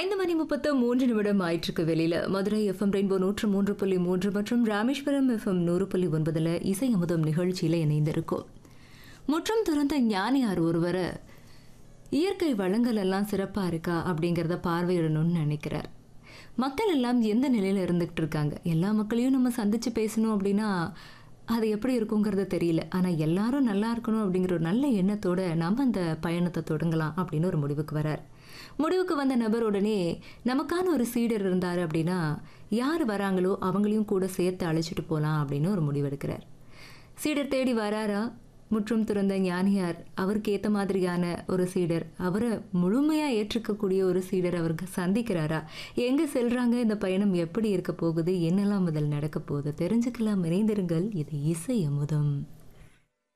ஐந்து மணி முப்பத்து மூன்று நிமிடம் ஆயிற்றுக்கு வெளியில மதுரை எஃப்எம் ரெயின்போ நூற்று மூன்று புள்ளி மூன்று மற்றும் ராமேஸ்வரம் எஃப்எம் நூறு புள்ளி ஒன்பதுல இசை அமுதம் நிகழ்ச்சியில இணைந்திருக்கும் முற்றும் துறந்த ஞானியார் ஒருவரை இயற்கை வளங்கள் எல்லாம் சிறப்பாக இருக்கா அப்படிங்கிறத பார்வையிடணும்னு நினைக்கிறார் மக்கள் எல்லாம் எந்த நிலையில் இருந்துகிட்டு இருக்காங்க எல்லா மக்களையும் நம்ம சந்திச்சு பேசணும் அப்படின்னா அது எப்படி இருக்குங்கிறது தெரியல ஆனால் எல்லாரும் நல்லா இருக்கணும் அப்படிங்கிற ஒரு நல்ல எண்ணத்தோட நம்ம அந்த பயணத்தை தொடங்கலாம் அப்படின்னு ஒரு முடிவுக்கு வரார் முடிவுக்கு வந்த நபர் உடனே நமக்கான ஒரு சீடர் இருந்தார் அப்படின்னா யார் வராங்களோ அவங்களையும் கூட சேர்த்து அழைச்சிட்டு போகலாம் அப்படின்னு ஒரு முடிவெடுக்கிறார் சீடர் தேடி வராரா முற்றும் துறந்த ஞானியார் அவருக்கு ஏற்ற மாதிரியான ஒரு சீடர் அவரை முழுமையாக ஏற்றுக்கக்கூடிய ஒரு சீடர் அவருக்கு சந்திக்கிறாரா எங்கே செல்றாங்க இந்த பயணம் எப்படி இருக்க போகுது என்னெல்லாம் முதல் நடக்க போகுது தெரிஞ்சுக்கலாம் இணைந்திருங்கள் இது இசை அமுதம்